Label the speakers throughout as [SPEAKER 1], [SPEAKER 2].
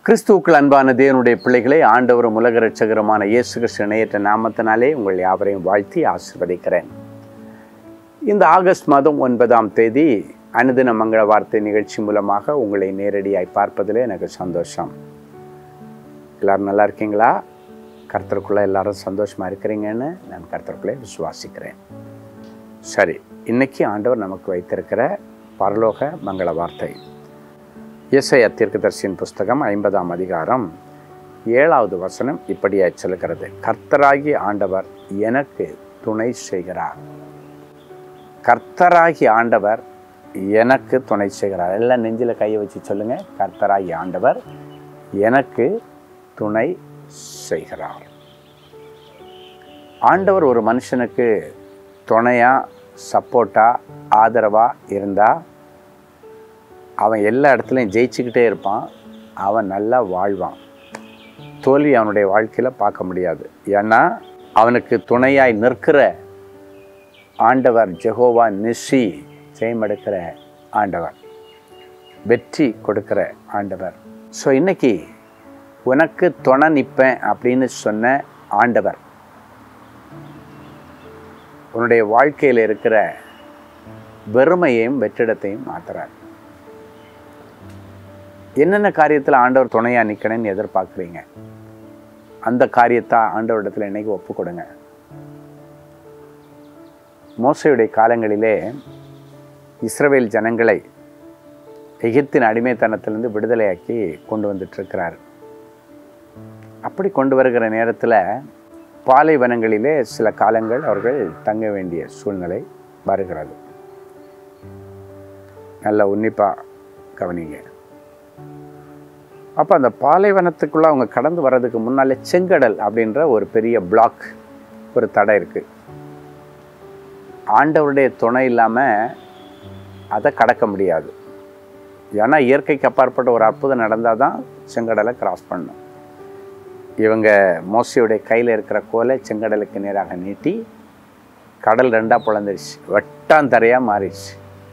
[SPEAKER 1] கிறிஸ்துவுக்குள் அன்பான தேவனுடைய பிள்ளைகளை ஆண்டவரும் உலக ரட்சகருமான இயேசு கிறிஸ்து இணையற்ற நாமத்தினாலே உங்கள் யாவரையும் வாழ்த்தி ஆசிர்வதிக்கிறேன் இந்த ஆகஸ்ட் மாதம் ஒன்பதாம் தேதி அனுதின மங்கள வார்த்தை நிகழ்ச்சி மூலமாக உங்களை நேரடியாய் பார்ப்பதில் எனக்கு சந்தோஷம் எல்லாரும் நல்லா இருக்கீங்களா கர்த்தருக்குள்ளே எல்லாரும் சந்தோஷமாக இருக்கிறீங்கன்னு நான் கர்த்தருக்குள்ளே விசுவாசிக்கிறேன் சரி இன்னைக்கு ஆண்டவர் நமக்கு வைத்திருக்கிற பரலோக மங்கள வார்த்தை இசைய தீர்க்கதர்சியின் புஸ்தகம் ஐம்பதாம் அதிகாரம் ஏழாவது வசனம் இப்படியாய் சொல்கிறது கர்த்தராகி ஆண்டவர் எனக்கு துணை செய்கிறார் கர்த்தராகி ஆண்டவர் எனக்கு துணை செய்கிறார் எல்லாம் நெஞ்சில் கையை வச்சு சொல்லுங்க கர்த்தராகி ஆண்டவர் எனக்கு துணை செய்கிறார் ஆண்டவர் ஒரு மனுஷனுக்கு துணையா சப்போர்ட்டா ஆதரவா இருந்தா அவன் எல்லா இடத்துலையும் ஜெயிச்சுக்கிட்டே இருப்பான் அவன் நல்லா வாழ்வான் தோல்வி அவனுடைய வாழ்க்கையில் பார்க்க முடியாது ஏன்னா அவனுக்கு துணையாய் நிற்கிற ஆண்டவர் ஜெகோவா நிஷி ஜெயமெடுக்கிற ஆண்டவர் வெற்றி கொடுக்கிற ஆண்டவர் ஸோ இன்னைக்கு உனக்கு துணை நிற்பேன் அப்படின்னு சொன்ன ஆண்டவர் உன்னுடைய வாழ்க்கையில் இருக்கிற வெறுமையையும் வெற்றிடத்தையும் மாத்துறார் என்னென்ன காரியத்தில் ஆண்டவர் துணையாக நிற்கணும்னு எதிர்பார்க்குறீங்க அந்த காரியத்தை ஆண்டவரிடத்தில் இன்னைக்கு ஒப்பு கொடுங்க மோசையுடைய காலங்களிலே இஸ்ரவேல் ஜனங்களை எகிப்தின் அடிமைத்தனத்திலிருந்து விடுதலையாக்கி கொண்டு வந்துட்டு இருக்கிறார் அப்படி கொண்டு வருகிற நேரத்தில் பாலைவனங்களிலே சில காலங்கள் அவர்கள் தங்க வேண்டிய சூழ்நிலை வருகிறது நல்ல உன்னிப்பாக கவனிங்க அப்போ அந்த பாலைவனத்துக்குள்ளே அவங்க கடந்து வர்றதுக்கு முன்னாலே செங்கடல் அப்படின்ற ஒரு பெரிய பிளாக் ஒரு தடை இருக்குது ஆண்டவருடைய துணை இல்லாமல் அதை கடக்க முடியாது ஏன்னா இயற்கைக்கு அப்பாற்பட்ட ஒரு அற்புதம் நடந்தால் தான் செங்கடலை கிராஸ் பண்ணணும் இவங்க மோசையுடைய கையில் இருக்கிற கோலை செங்கடலுக்கு நேராக நீட்டி கடல் ரெண்டாக பிளந்துருச்சு வெட்டாந்தரையாக மாறிடுச்சு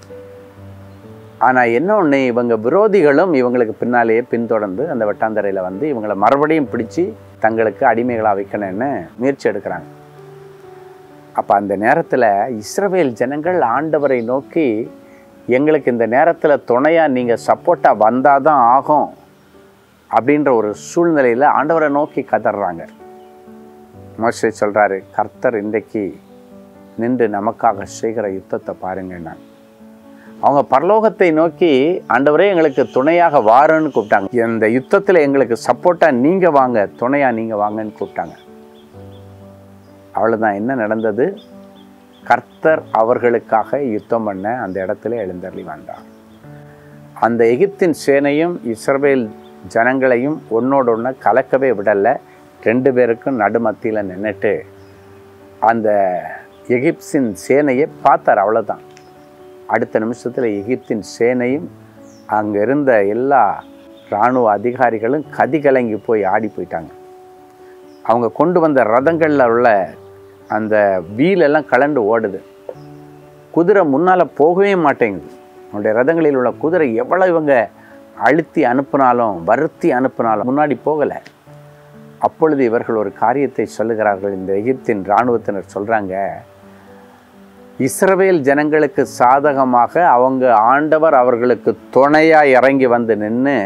[SPEAKER 1] ஆனால் என்ன ஒன்று இவங்க விரோதிகளும் இவங்களுக்கு பின்னாலேயே பின்தொடர்ந்து அந்த வெட்டாந்தரையில் வந்து இவங்களை மறுபடியும் பிடிச்சி தங்களுக்கு அடிமைகளாக வைக்கணும்னு முயற்சி எடுக்கிறாங்க அப்போ அந்த நேரத்தில் இஸ்ரவேல் ஜனங்கள் ஆண்டவரை நோக்கி எங்களுக்கு இந்த நேரத்தில் துணையாக நீங்கள் சப்போர்ட்டாக வந்தால் தான் ஆகும் அப்படின்ற ஒரு சூழ்நிலையில் ஆண்டவரை நோக்கி கதறாங்க மோசை சொல்கிறாரு கர்த்தர் இன்றைக்கு நின்று நமக்காக செய்கிற யுத்தத்தை பாருங்க நான் அவங்க பரலோகத்தை நோக்கி ஆண்டவரே எங்களுக்கு துணையாக வாருன்னு கூப்பிட்டாங்க இந்த யுத்தத்தில் எங்களுக்கு சப்போர்ட்டாக நீங்கள் வாங்க துணையாக நீங்கள் வாங்கன்னு கூப்பிட்டாங்க அவ்வளோதான் என்ன நடந்தது கர்த்தர் அவர்களுக்காக யுத்தம் பண்ண அந்த இடத்துல எழுந்தருளி வந்தார் அந்த எகிப்தின் சேனையும் இஸ்ரவேல் ஜனங்களையும் ஒன்னோட ஒன்று கலக்கவே விடலை ரெண்டு பேருக்கும் நடுமத்தியில் நின்றுட்டு அந்த எகிப்தின் சேனையை பார்த்தார் அவ்வளோதான் அடுத்த நிமிஷத்தில் எகிப்தின் சேனையும் அங்கே இருந்த எல்லா இராணுவ அதிகாரிகளும் கதி கலங்கி போய் ஆடி போயிட்டாங்க அவங்க கொண்டு வந்த ரதங்களில் உள்ள அந்த வீலெல்லாம் கலண்டு ஓடுது குதிரை முன்னால் போகவே மாட்டேங்குது அவனுடைய ரதங்களில் உள்ள குதிரை எவ்வளோ இவங்க அழுத்தி அனுப்புனாலும் வருத்தி அனுப்புனாலும் முன்னாடி போகலை அப்பொழுது இவர்கள் ஒரு காரியத்தை சொல்லுகிறார்கள் இந்த எகிப்தின் இராணுவத்தினர் சொல்கிறாங்க இஸ்ரவேல் ஜனங்களுக்கு சாதகமாக அவங்க ஆண்டவர் அவர்களுக்கு துணையாக இறங்கி வந்து நின்று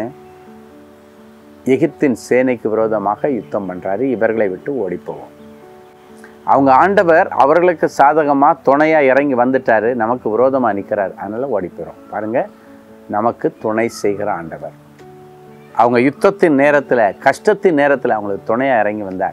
[SPEAKER 1] எகிப்தின் சேனைக்கு விரோதமாக யுத்தம் பண்ணுறாரு இவர்களை விட்டு ஓடிப்போவோம் அவங்க ஆண்டவர் அவர்களுக்கு சாதகமாக துணையாக இறங்கி வந்துட்டாரு நமக்கு விரோதமாக நிற்கிறார் அதனால் ஓடி போயிடும் பாருங்கள் நமக்கு துணை செய்கிற ஆண்டவர் அவங்க யுத்தத்தின் நேரத்தில் கஷ்டத்தின் நேரத்தில் அவங்களுக்கு துணையாக இறங்கி வந்தார்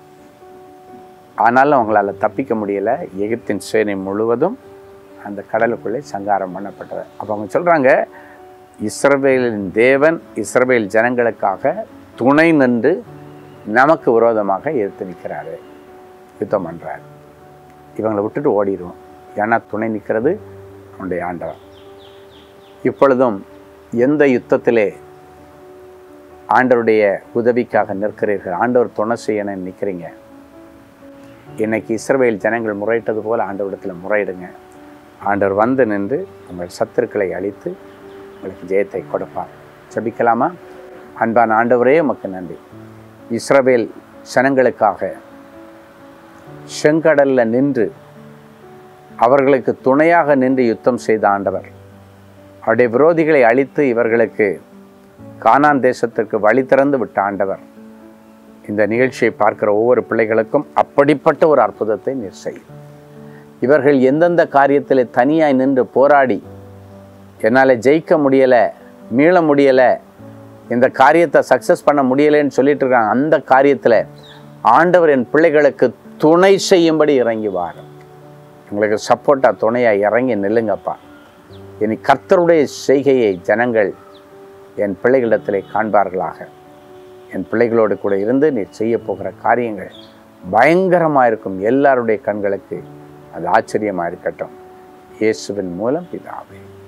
[SPEAKER 1] ஆனாலும் அவங்களால தப்பிக்க முடியலை எகிப்தின் சேனை முழுவதும் அந்த கடலுக்குள்ளே சங்காரம் பண்ணப்பட்டது அப்போ அவங்க சொல்கிறாங்க இஸ்ரவேலின் தேவன் இஸ்ரவேல் ஜனங்களுக்காக துணை நின்று நமக்கு விரோதமாக எதிர்த்து நிற்கிறாரு யுத்தம் பண்ணுறாரு இவங்களை விட்டுட்டு ஓடிடுவோம் ஏன்னா துணை நிற்கிறது அவனுடைய ஆண்டவர் இப்பொழுதும் எந்த யுத்தத்திலே ஆண்டவருடைய உதவிக்காக நிற்கிறீர்கள் ஆண்டவர் துணை செய்யணும்னு நிற்கிறீங்க இன்னைக்கு இஸ்ரவேல் ஜனங்கள் முறையிட்டது போல் ஆண்டவரிடத்தில் முறையிடுங்க ஆண்டவர் வந்து நின்று உங்கள் சத்துருக்களை அழித்து உங்களுக்கு ஜெயத்தை கொடுப்பார் ஜெபிக்கலாமா அன்பான ஆண்டவரே உமக்கு நன்றி இஸ்ரவேல் சனங்களுக்காக செங்கடல்ல நின்று அவர்களுக்கு துணையாக நின்று யுத்தம் செய்த ஆண்டவர் அவருடைய விரோதிகளை அழித்து இவர்களுக்கு கானான் தேசத்திற்கு வழி திறந்து விட்ட ஆண்டவர் இந்த நிகழ்ச்சியை பார்க்கிற ஒவ்வொரு பிள்ளைகளுக்கும் அப்படிப்பட்ட ஒரு அற்புதத்தை நீர் செய்யும் இவர்கள் எந்தெந்த காரியத்தில் தனியாய் நின்று போராடி என்னால் ஜெயிக்க முடியலை மீள முடியலை இந்த காரியத்தை சக்ஸஸ் பண்ண முடியலைன்னு சொல்லிட்டு இருக்காங்க அந்த காரியத்தில் ஆண்டவர் என் பிள்ளைகளுக்கு துணை செய்யும்படி இறங்கி வார் உங்களுக்கு சப்போர்ட்டாக துணையாக இறங்கி நில்லுங்கப்பா இனி கர்த்தருடைய செய்கையை ஜனங்கள் என் பிள்ளைகளிடத்திலே காண்பார்களாக என் பிள்ளைகளோடு கூட இருந்து நீ செய்ய போகிற காரியங்கள் பயங்கரமாக இருக்கும் எல்லாருடைய கண்களுக்கு அது ஆச்சரியமாக இருக்கட்டும் இயேசுவின் மூலம் பிதாவே